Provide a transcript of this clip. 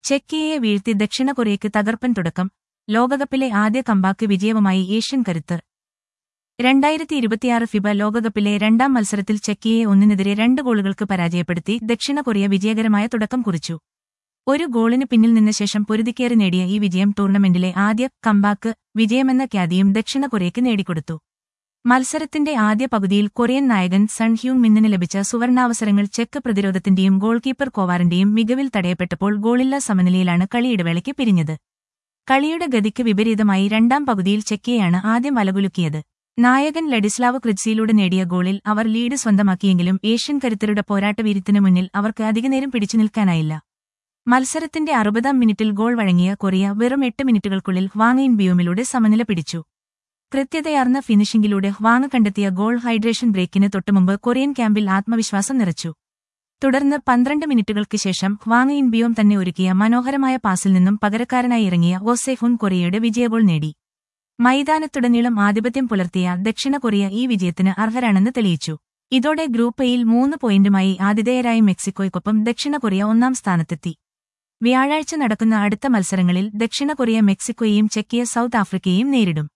ചെക്കിയെ വീഴ്ത്തി ദക്ഷിണ കൊറിയയ്ക്ക് തകർപ്പൻ തുടക്കം ലോകകപ്പിലെ ആദ്യ കമ്പാക്ക് വിജയവുമായി ഏഷ്യൻ കരുത്ത് രണ്ടായിരത്തി ഇരുപത്തിയാറ് ഫിബ ലോകകപ്പിലെ രണ്ടാം മത്സരത്തിൽ ചെക്കിയെ ഒന്നിനെതിരെ രണ്ട് ഗോളുകൾക്ക് പരാജയപ്പെടുത്തി ദക്ഷിണ കൊറിയ വിജയകരമായ തുടക്കം കുറിച്ചു ഒരു ഗോളിന് പിന്നിൽ നിന്ന ശേഷം പൊരുതിക്കേറി നേടിയ ഈ വിജയം ടൂർണമെന്റിലെ ആദ്യ കമ്പാക്ക് വിജയമെന്ന ഖ്യാതിയും ദക്ഷിണ കൊറിയയ്ക്ക് നേടിക്കൊടുത്തു മത്സരത്തിന്റെ ആദ്യ പകുതിയിൽ കൊറിയൻ നായകൻ സൺ ഹ്യൂങ് മിന്നിന് ലഭിച്ച സുവർണാവസരങ്ങൾ ചെക്ക് പ്രതിരോധത്തിന്റെയും ഗോൾ കീപ്പർ കോവാറിന്റെയും മികവിൽ തടയപ്പെട്ടപ്പോൾ ഗോളില്ലാ സമനിലയിലാണ് കളിയിടവേളയ്ക്ക് പിരിഞ്ഞത് കളിയുടെ ഗതിക്ക് വിപരീതമായി രണ്ടാം പകുതിയിൽ ചെക്കിയെയാണ് ആദ്യം വലകുലുക്കിയത് നായകൻ ലഡിസ്ലാവ് ക്രിറ്റ്സിയിലൂടെ നേടിയ ഗോളിൽ അവർ ലീഡ് സ്വന്തമാക്കിയെങ്കിലും ഏഷ്യൻ കരുത്തരുടെ പോരാട്ടവീര്യത്തിനു മുന്നിൽ അവർക്ക് അധികനേരം പിടിച്ചു നിൽക്കാനായില്ല മത്സരത്തിന്റെ അറുപതാം മിനിറ്റിൽ ഗോൾ വഴങ്ങിയ കൊറിയ വെറും എട്ട് മിനിറ്റുകൾക്കുള്ളിൽ ഹ്വാങ് ഇൻ ബിയോമിലൂടെ സമനില പിടിച്ചു കൃത്യതയാർന്ന ഫിനിഷിംഗിലൂടെ ഹ്വാങ് കണ്ടെത്തിയ ഗോൾ ഹൈഡ്രേഷൻ ബ്രേക്കിന് തൊട്ടുമുമ്പ് കൊറിയൻ ക്യാമ്പിൽ ആത്മവിശ്വാസം നിറച്ചു തുടർന്ന് പന്ത്രണ്ട് മിനിറ്റുകൾക്ക് ശേഷം ഹ്വാങ് ഇൻ ബിയോം തന്നെ ഒരുക്കിയ മനോഹരമായ പാസിൽ നിന്നും പകരക്കാരനായി ഇറങ്ങിയ ഓസെഹുൻ കൊറിയയുടെ വിജയഗോൾ നേടി മൈതാനത്തുടനീളം ആധിപത്യം പുലർത്തിയ ദക്ഷിണ കൊറിയ ഈ വിജയത്തിന് അർഹരാണെന്ന് തെളിയിച്ചു ഇതോടെ ഗ്രൂപ്പ് എയിൽ മൂന്ന് പോയിന്റുമായി ആതിഥേയരായ മെക്സിക്കോയ്ക്കൊപ്പം ദക്ഷിണ കൊറിയ ഒന്നാം സ്ഥാനത്തെത്തി വ്യാഴാഴ്ച നടക്കുന്ന അടുത്ത മത്സരങ്ങളിൽ ദക്ഷിണ കൊറിയ മെക്സിക്കോയെയും ചെക്കിയ സൗത്ത് ആഫ്രിക്കയെയും നേരിടും